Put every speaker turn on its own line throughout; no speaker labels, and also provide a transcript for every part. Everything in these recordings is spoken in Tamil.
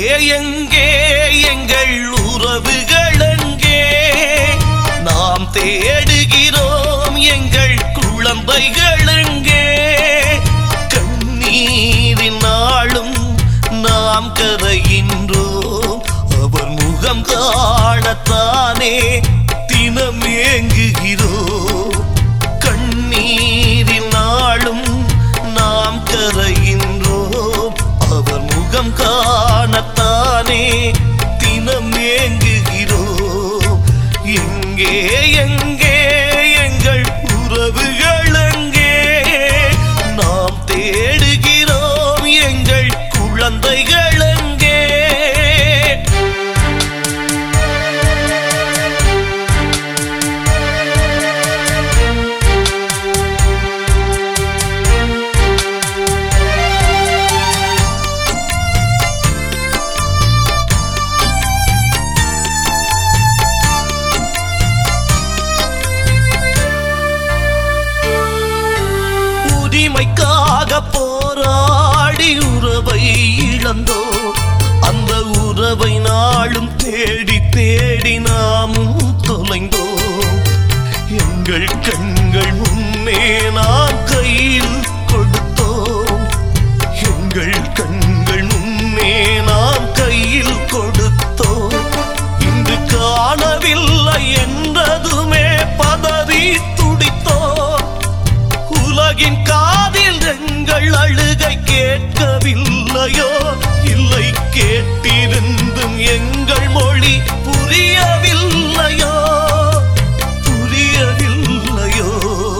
எங்கே எங்கள் உறவுகள் எங்கே நாம் தேடுகிறோம் எங்கள் குழந்தைகள் எங்கே கண்ணீரின் நாளும் நாம் கரைகின்றோம் அவர் முகம் காணத்தானே தினம் ஏங்குகிறோம் கண்ணீரின் நாளும் நாம் கரைகின்றோம் அவர் முகம் காணத்தானே தினம் ஏங்குகிறோம் எங்கே எங்கே எங்கள் உறவுகள் எங்கே நாம் தேடுகிறோம் எங்கள் குழந்தைகள் எங்கே உரிமைக்காக போராடி உறவை இழந்தோ அந்த உறவை நாளும் தேடி தேடி நாமும் தொலைந்தோ எங்கள் கண்கள் முன்னே நாம் கையில் கொடுத்தோம் எங்கள் கண்கள் முன்னே நாம் கையில் கொடுத்தோம் இன்று காணவில்லை என்றதுமே பதறி துடித்தோம் உலகின் காதில் எங்கள் அழுகை கேட்கவில்லையோ இல்லை கேட்டிருந்தும் எங்கள் மொழி புரியவில்லையோ புரியவில்லையோ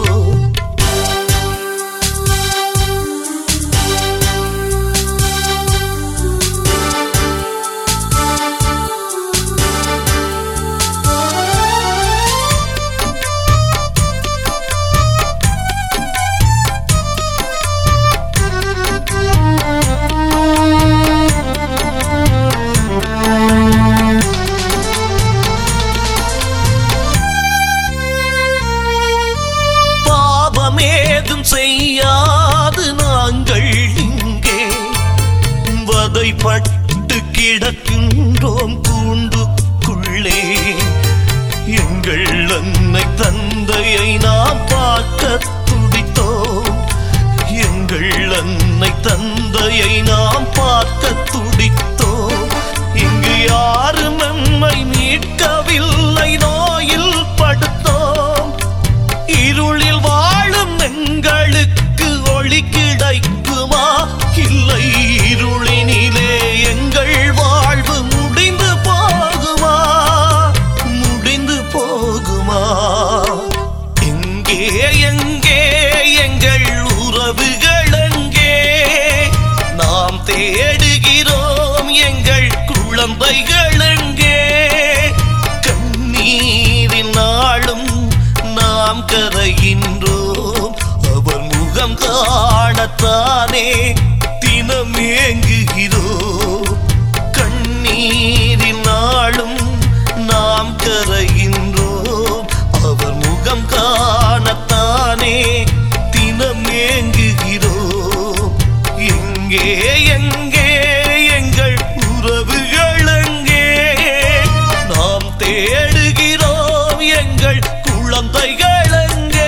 பாவமேதும் செய்யாது நாங்கள் இங்கே வதைப்பட்டு கிடக்கின்றோம் கூண்டுக்குள்ளே எங்கள் அன்னை தந்தையை நாம் பார்க்க துடித்தோம் எங்கள் அன்னை தந்தையை நாம் பார்க்க துடித்தோம் இங்கு யாரும் நம்மை மீட்கவில்லை நோயில் படுத்தோம் இருளில் வாழும் எங்களுக்கு ஒளி கிடைக்குமா இல்லை இருளினிலே எங்கள் வாழ்வு முடிந்து போகுமா முடிந்து போகுமா எங்கே எங்கே எங்கள் உறவுகள் எங்கே நாம் தேடுகிறோம் எங்கள் குழந்தைகள் எங்கே கண்ணீரின் நாளும் நாம் கரைகின்றோம் அவர் முகம் காணத்தானே தினம் ஏங்குகிறோம் கண்ணீரின் நாளும் நாம் கரைகின்றோம் அவர் முகம் காணத்தானே தினம் ஏங்குகிறோம் எங்கே எங்கே எங்கள் உறவுகள் எங்கே நாம் தேடுகிறோம் எங்கள் குழந்தைகள் எங்கே